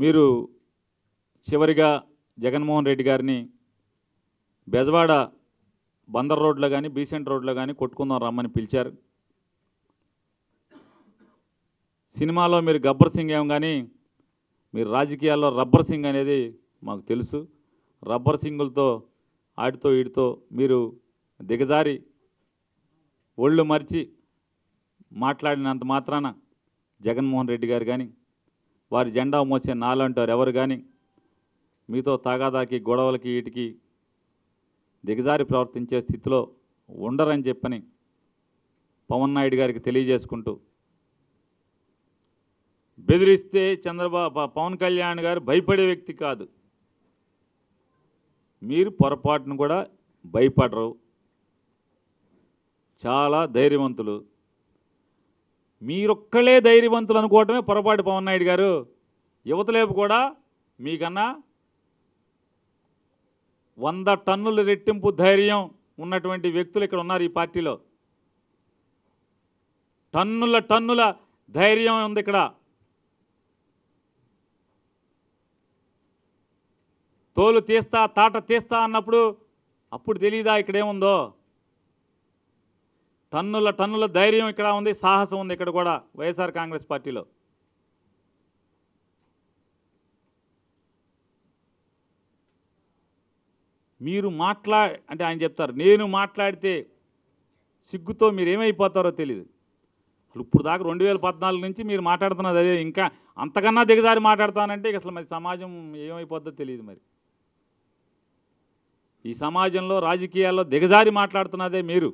మీరు చివరిగా జగన్మోహన్ రెడ్డి గారిని బెజవాడ బందర్ రోడ్లో కానీ బీసెంట్ రోడ్లో కానీ కొట్టుకుందాం రమ్మని పిలిచారు సినిమాలో మీరు గబ్బర్ సింగ్ ఏం కానీ మీరు రాజకీయాల్లో రబ్బర్ సింగ్ అనేది మాకు తెలుసు రబ్బర్ సింగులతో ఆడితో ఈడితో మీరు దిగజారి ఒళ్ళు మరిచి మాట్లాడినంత మాత్రాన జగన్మోహన్ రెడ్డి గారు కానీ వారి జెండా మోసే నాలంటారు ఎవరు కానీ మీతో తాగాదాకి గొడవలకి వీటికి దిగజారి ప్రవర్తించే స్థితిలో ఉండరని చెప్పని పవన్ నాయుడు గారికి తెలియజేసుకుంటూ బెదిరిస్తే చంద్రబాబు ప- పవన్ కళ్యాణ్ గారు భయపడే వ్యక్తి కాదు మీరు పొరపాటును కూడా భయపడరు చాలా ధైర్యవంతులు మీరొక్కలే ధైర్యవంతులు అనుకోవటమే పొరపాటు పవన్ నాయుడు గారు యువతలేపు కూడా మీకన్నా వంద టన్నుల రెట్టింపు ధైర్యం ఉన్నటువంటి వ్యక్తులు ఇక్కడ ఉన్నారు ఈ పార్టీలో టన్నుల టన్నుల ధైర్యం ఉంది ఇక్కడ తోలు తీస్తా తాట తీస్తా అన్నప్పుడు అప్పుడు తెలియదా ఇక్కడ ఏముందో టన్నుల టన్నుల ధైర్యం ఇక్కడ ఉంది సాహసం ఉంది ఇక్కడ కూడా వైఎస్ఆర్ కాంగ్రెస్ పార్టీలో మీరు మాట్లా అంటే ఆయన చెప్తారు నేను మాట్లాడితే సిగ్గుతో మీరు ఏమైపోతారో తెలియదు అసలు ఇప్పుడు దాకా రెండు వేల పద్నాలుగు నుంచి మీరు మాట్లాడుతున్నది అదే ఇంకా అంతకన్నా దిగజారి మాట్లాడతానంటే ఇక అసలు మరి సమాజం ఏమైపోద్దో తెలియదు మరి ఈ సమాజంలో రాజకీయాల్లో దిగజారి మాట్లాడుతున్నదే మీరు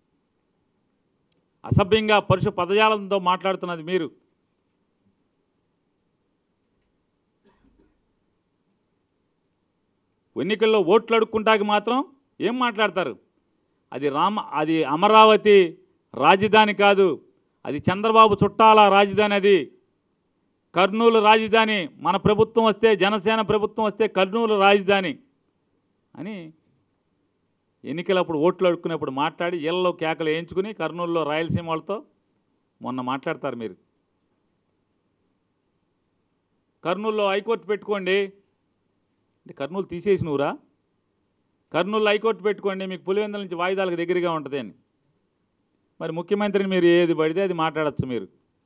అసభ్యంగా పరుష పదజాలంతో మాట్లాడుతున్నది మీరు ఎన్నికల్లో ఓట్లు అడుక్కుంటాకి మాత్రం ఏం మాట్లాడతారు అది రామ అది అమరావతి రాజధాని కాదు అది చంద్రబాబు చుట్టాల రాజధాని అది కర్నూలు రాజధాని మన ప్రభుత్వం వస్తే జనసేన ప్రభుత్వం వస్తే కర్నూలు రాజధాని అని ఎన్నికలప్పుడు ఓట్లు అడుక్కునేప్పుడు మాట్లాడి ఇళ్లలో కేకలు వేయించుకుని కర్నూలులో రాయలసీమ వాళ్ళతో మొన్న మాట్లాడతారు మీరు కర్నూలులో హైకోర్టు పెట్టుకోండి అంటే కర్నూలు తీసేసి నువ్వురా కర్నూలు హైకోర్టు పెట్టుకోండి మీకు పులివెందుల నుంచి వాయిదాలకు దగ్గరగా ఉంటుంది అని మరి ముఖ్యమంత్రిని మీరు ఏది పడితే అది మాట్లాడచ్చు మీరు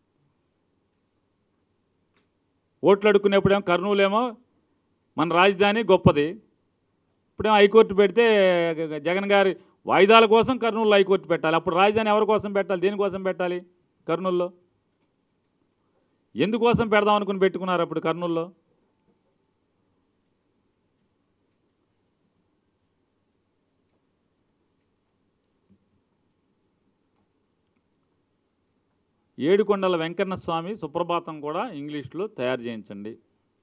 ఓట్లు అడుక్కునేప్పుడేమో కర్నూలు ఏమో మన రాజధాని గొప్పది ఇప్పుడేమో హైకోర్టు పెడితే జగన్ గారి వాయిదాల కోసం కర్నూలులో హైకోర్టు పెట్టాలి అప్పుడు రాజధాని ఎవరి కోసం పెట్టాలి దేనికోసం పెట్టాలి కర్నూలులో ఎందుకోసం పెడదాం అనుకుని పెట్టుకున్నారు అప్పుడు కర్నూలులో ఏడుకొండల వెంకన్న స్వామి సుప్రభాతం కూడా ఇంగ్లీష్లో తయారు చేయించండి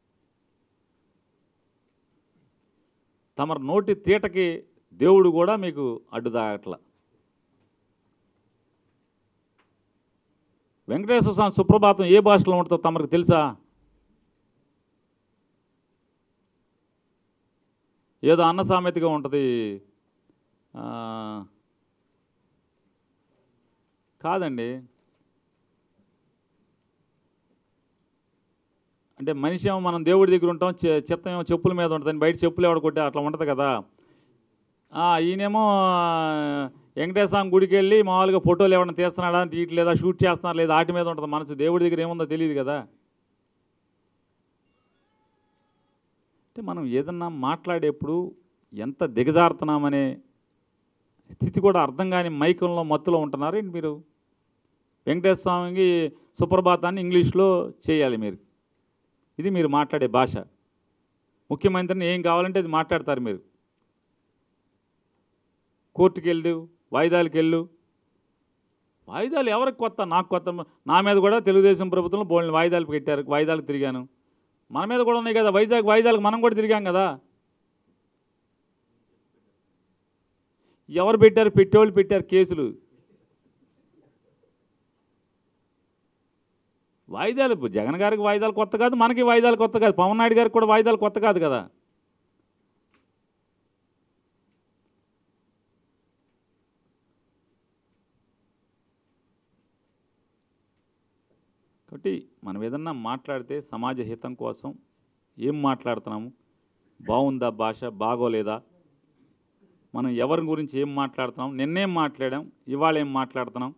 తమ నోటి తీటకి దేవుడు కూడా మీకు అడ్డుదాగట్ల వెంకటేశ్వర స్వామి సుప్రభాతం ఏ భాషలో ఉంటుందో తమకు తెలుసా ఏదో అన్న సామెతగా ఉంటుంది ఆ, కాదండి అంటే మనిషి ఏమో మనం దేవుడి దగ్గర ఉంటాం చె- చిత్తం ఏమో చెప్పుల మీద ఉంటుంది బయట చెప్పులు ఎవడ కొట్టే అట్లా ఉంటుంది కదా ఆ, ఈయనేమో వెంకటేశ్వర స్వామి గుడికి వెళ్ళి మామూలుగా ఫోటోలు ఎవరైనా తీస్తున్నాడా తీయట్లేదా షూట్ చేస్తున్నారు లేదా వాటి మీద ఉంటుంది మనసు దేవుడి దగ్గర ఏముందో తెలియదు కదా అంటే మనం ఏదన్నా మాట్లాడేప్పుడు ఎంత దిగజారుతున్నామనే స్థితి కూడా అర్థం కాని మైకంలో మత్తులో ఉంటున్నారు ఏంటి మీరు వెంకటేశ్వర స్వామికి సుప్రభాతాన్ని ఇంగ్లీష్లో చేయాలి మీరు ఇది మీరు మాట్లాడే భాష ముఖ్యమంత్రిని ఏం కావాలంటే అది మాట్లాడతారు మీరు కోర్టుకి వెళ్ళు వాయిదాలకు వెళ్ళు వాయిదాలు ఎవరికి కొత్త నాకు కొత్త నా మీద కూడా తెలుగుదేశం ప్రభుత్వంలో బోల్ని వాయిదాలు పెట్టారు వాయిదాలకు తిరిగాను మన మీద కూడా ఉన్నాయి కదా వైజాగ్ వాయిదాలకు మనం కూడా తిరిగాం కదా ఎవరు పెట్టారు పెట్టేవాళ్ళు పెట్టారు కేసులు వాయిదాలు ఇప్పుడు జగన్ గారికి వాయిదాలు కొత్త కాదు మనకి వాయిదాలు కొత్త కాదు పవన్ నాయుడు గారికి కూడా వాయిదాలు కొత్త కాదు కదా కాబట్టి మనం ఏదన్నా మాట్లాడితే సమాజ హితం కోసం ఏం మాట్లాడుతున్నాము బాగుందా భాష బాగోలేదా మనం ఎవరి గురించి ఏం మాట్లాడుతున్నాం నిన్నేం మాట్లాడాం ఇవాళ ఏం మాట్లాడుతున్నాం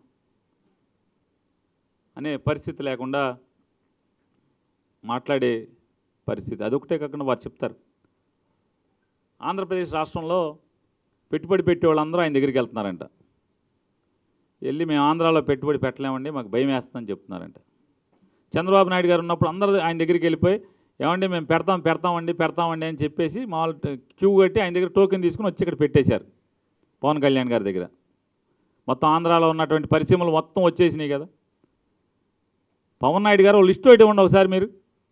అనే పరిస్థితి లేకుండా మాట్లాడే పరిస్థితి అదొకటే కాకుండా వారు చెప్తారు ఆంధ్రప్రదేశ్ రాష్ట్రంలో పెట్టుబడి పెట్టే వాళ్ళందరూ ఆయన దగ్గరికి వెళ్తున్నారంట వెళ్ళి మేము ఆంధ్రాలో పెట్టుబడి పెట్టలేమండి మాకు భయం వేస్తుందని చెప్తున్నారంట చంద్రబాబు నాయుడు గారు ఉన్నప్పుడు అందరూ ఆయన దగ్గరికి వెళ్ళిపోయి ఏమండి మేము పెడతాం పెడతామండి పెడతామండి అని చెప్పేసి మామూలు క్యూ కట్టి ఆయన దగ్గర టోకెన్ తీసుకుని వచ్చి ఇక్కడ పెట్టేశారు పవన్ కళ్యాణ్ గారి దగ్గర మొత్తం ఆంధ్రాలో ఉన్నటువంటి పరిశ్రమలు మొత్తం వచ్చేసినాయి కదా పవన్ నాయుడు గారు లిస్టు పెట్టి ఇవ్వండి ఒకసారి మీరు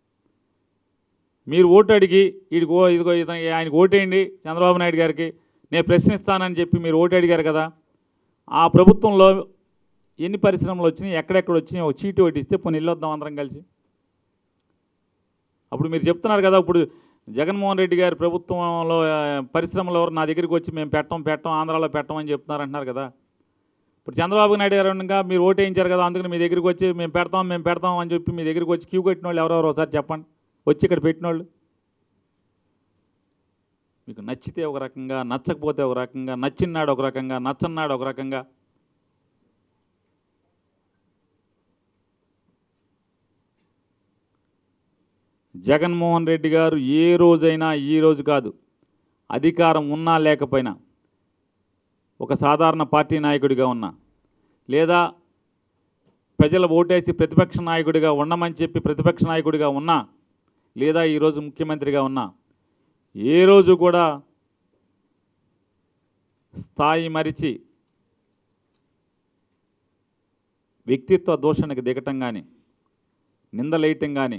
మీరు ఓటు అడిగి వీడికి ఓ ఇదిగో ఇతను ఆయనకు ఓటేయండి చంద్రబాబు నాయుడు గారికి నేను ప్రశ్నిస్తానని చెప్పి మీరు ఓటు అడిగారు కదా ఆ ప్రభుత్వంలో ఎన్ని పరిశ్రమలు వచ్చినాయి ఎక్కడెక్కడ వచ్చినాయి ఒక చీటు ఒకటి ఇస్తే పోనీ వెళ్ళొద్దాం అందరం కలిసి అప్పుడు మీరు చెప్తున్నారు కదా ఇప్పుడు జగన్మోహన్ రెడ్డి గారి ప్రభుత్వంలో ఆ, పరిశ్రమలు ఎవరు నా దగ్గరికి వచ్చి మేము పెట్టం పెట్టం ఆంధ్రాలో పెట్టం అని చెప్తున్నారు అంటున్నారు కదా ఇప్పుడు చంద్రబాబు నాయుడు గారు ఉండగా మీరు ఓటేయించారు కదా అందుకని మీ దగ్గరికి వచ్చి మేము పెడతాం మేము పెడతాం అని చెప్పి మీ దగ్గరికి వచ్చి క్యూ కట్టిన వాళ్ళు ఎవరెవరు ఒకసారి చెప్పండి వచ్చి ఇక్కడ పెట్టిన వాళ్ళు మీకు నచ్చితే ఒక రకంగా నచ్చకపోతే ఒక రకంగా నచ్చినాడు ఒక రకంగా నచ్చన్నాడు ఒక రకంగా జగన్మోహన్ రెడ్డి గారు ఏ రోజైనా ఈ రోజు కాదు అధికారం ఉన్నా లేకపోయినా ఒక సాధారణ పార్టీ నాయకుడిగా ఉన్నా లేదా ప్రజలు ఓటేసి ప్రతిపక్ష నాయకుడిగా ఉండమని చెప్పి ప్రతిపక్ష నాయకుడిగా ఉన్నా లేదా ఈరోజు ముఖ్యమంత్రిగా ఉన్నా ఏ రోజు కూడా స్థాయి మరిచి వ్యక్తిత్వ దూషణకు దిగటం కానీ నిందలేయటం కానీ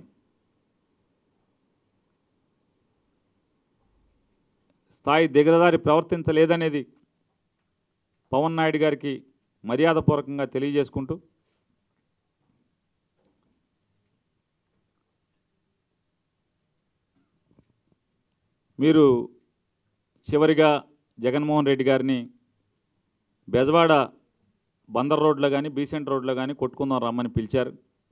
స్థాయి దిగదారి ప్రవర్తించలేదనేది పవన్ నాయుడు గారికి మర్యాదపూర్వకంగా తెలియజేసుకుంటూ మీరు చివరిగా జగన్మోహన్ రెడ్డి గారిని బెజవాడ బందర్ రోడ్లో కానీ బీసెంట్ రోడ్లో కానీ కొట్టుకుందాం రమ్మని పిలిచారు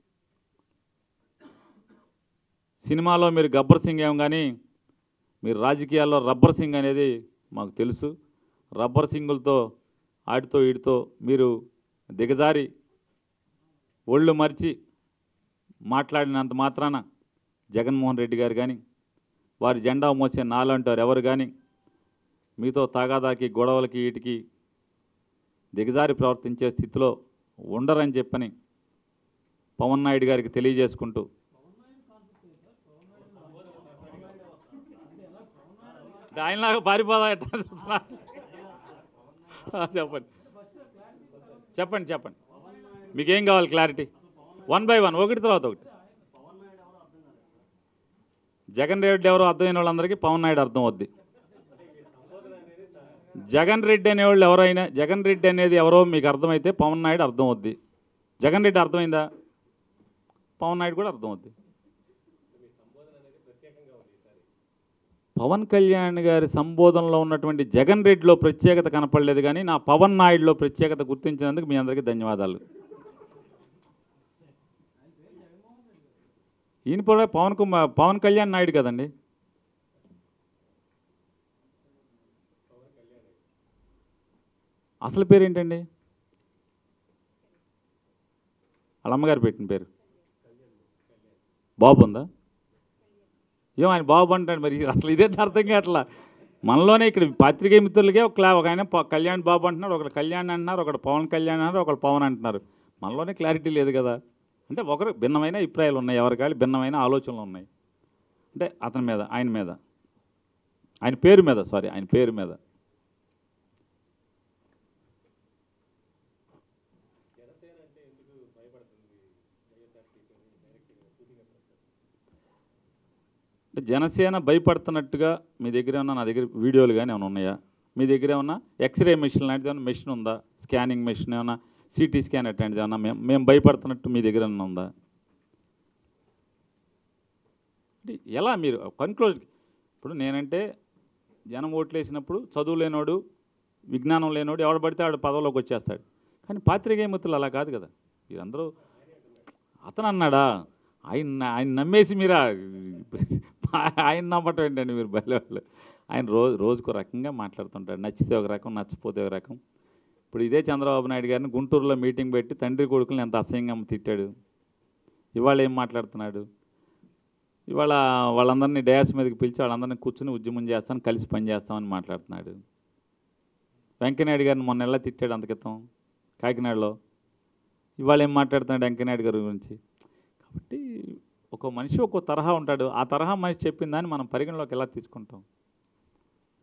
సినిమాలో మీరు గబ్బర్ సింగ్ ఏం కానీ మీరు రాజకీయాల్లో రబ్బర్ సింగ్ అనేది మాకు తెలుసు రబ్బర్ సింగులతో ఆడితో ఈడితో మీరు దిగజారి ఒళ్ళు మరిచి మాట్లాడినంత మాత్రాన జగన్మోహన్ రెడ్డి గారు కానీ వారి జెండా మోసే నాలంటారు ఎవరు కానీ మీతో తాగాదాకి గొడవలకి వీటికి దిగజారి ప్రవర్తించే స్థితిలో ఉండరని చెప్పని పవన్ నాయుడు గారికి తెలియజేసుకుంటూ ఆయనలాగా పారిపోదా ఎట్లా చూస్తున్నా ఆ, చెప్పండి చెప్పండి చెప్పండి మీకేం కావాలి క్లారిటీ వన్ బై వన్ ఒకటి తర్వాత ఒకటి జగన్ రెడ్డి ఎవరో అర్థమైన వాళ్ళందరికీ పవన్ నాయుడు అర్థం అవుద్ది జగన్ రెడ్డి అనేవాళ్ళు ఎవరైనా జగన్ రెడ్డి అనేది ఎవరో మీకు అర్థమైతే పవన్ నాయుడు అర్థం అవుద్ది జగన్ రెడ్డి అర్థమైందా పవన్ నాయుడు కూడా అర్థం అవుద్ది పవన్ కళ్యాణ్ గారి సంబోధనలో ఉన్నటువంటి జగన్ రెడ్డిలో ప్రత్యేకత కనపడలేదు కానీ నా పవన్ నాయుడులో ప్రత్యేకత గుర్తించినందుకు మీ అందరికీ ధన్యవాదాలు ఈయన కూడా పవన్ కుమార్ పవన్ కళ్యాణ్ నాయుడు కదండి అసలు పేరు ఏంటండి వాళ్ళ అమ్మగారు పెట్టిన పేరు బాబు ఉందా ఏం ఆయన బాబు అంటాడు మరి అసలు ఇదే అర్థం కావట్లా మనలోనే ఇక్కడ పాత్రికేయ మిత్రులకే ఒక క్లా ఒక ఆయన ప- కళ్యాణ్ బాబు అంటున్నారు ఒకడు కళ్యాణ్ అంటున్నారు ఒకడు పవన్ కళ్యాణ్ అన్నారు ఒకడు పవన్ అంటున్నారు మనలోనే క్లారిటీ లేదు కదా అంటే ఒకరు భిన్నమైన అభిప్రాయాలు ఉన్నాయి ఎవరికాలి భిన్నమైన ఆలోచనలు ఉన్నాయి అంటే అతని మీద ఆయన మీద ఆయన పేరు మీద సారీ ఆయన పేరు మీద అంటే జనసేన భయపడుతున్నట్టుగా మీ దగ్గర ఏమన్నా నా దగ్గర వీడియోలు కానీ ఏమైనా ఉన్నాయా మీ దగ్గర ఏమన్నా ఎక్స్రే మెషిన్ లాంటిది ఏమన్నా మెషిన్ ఉందా స్కానింగ్ మెషిన్ ఏమన్నా సిటీ స్కాన్ అట్లాంటిది ఏమన్నా మేము మేము భయపడుతున్నట్టు మీ దగ్గర ఏమన్నా ఉందా అంటే ఎలా మీరు కన్క్లూజ్ ఇప్పుడు నేనంటే జనం ఓట్లు వేసినప్పుడు చదువు లేనోడు విజ్ఞానం లేనోడు ఎవడు పడితే ఆడు పదవిలోకి వచ్చేస్తాడు కానీ పాత్రికేయ మిత్రులు అలా కాదు కదా మీరందరూ అతను అన్నాడా ఆయన ఆయన నమ్మేసి మీరా ఆయన నమ్మటం ఏంటండి మీరు బయలు ఆయన రోజు రోజుకు రకంగా మాట్లాడుతుంటాడు నచ్చితే ఒక రకం నచ్చపోతే ఒక రకం ఇప్పుడు ఇదే చంద్రబాబు నాయుడు గారిని గుంటూరులో మీటింగ్ పెట్టి తండ్రి కొడుకుని ఎంత అసహ్యంగా తిట్టాడు ఇవాళ ఏం మాట్లాడుతున్నాడు ఇవాళ వాళ్ళందరినీ డయాస్ మీదకి పిలిచి వాళ్ళందరినీ కూర్చుని ఉద్యమం చేస్తాను కలిసి పని చేస్తామని మాట్లాడుతున్నాడు వెంకయ్యనాయుడు గారిని మొన్న ఎలా తిట్టాడు అంత క్రితం కాకినాడలో ఇవాళ ఏం మాట్లాడుతున్నాడు వెంకయ్యనాయుడు గారి గురించి కాబట్టి ఒక మనిషి ఒక్కో తరహా ఉంటాడు ఆ తరహా మనిషి చెప్పిందని మనం పరిగణలోకి ఎలా తీసుకుంటాం